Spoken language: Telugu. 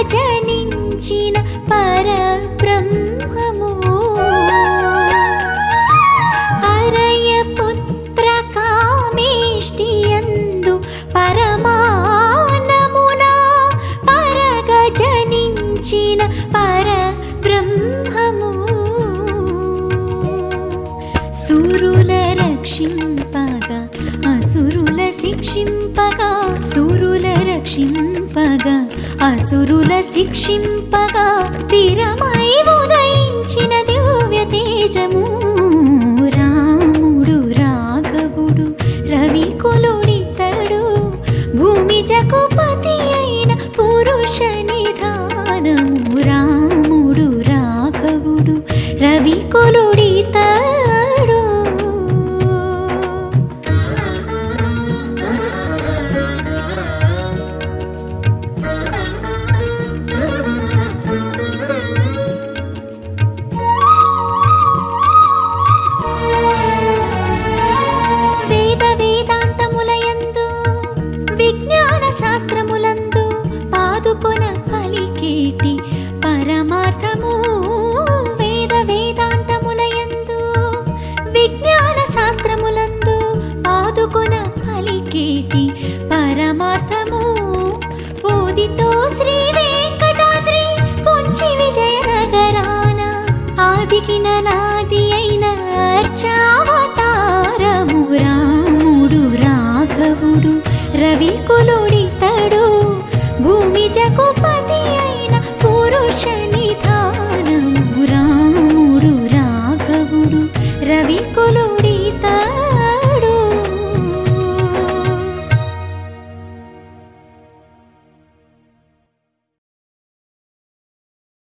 జనించిన పరబ్రహ్మము అరయ పుత్ర కామేష్టియందు పరమానమున పరగ జనించిన పరబ్రహ్మము సురుల రక్షింపగా అసురుల శిక్షింపగా సురుల రక్షింపగా అసురుల శిక్షింపగా తిరమై ఉదయించిన దివ్య తేజము రాముడు రాఘవుడు రవికులుడితడు భూమి జగుపతి అయిన పురుష నిధానము రాముడు రాఘవుడు రవికులుడితడు వేద వేదాంతములయందు విజ్ఞాన శాస్త్రములందు పాదుకొన పలికేటి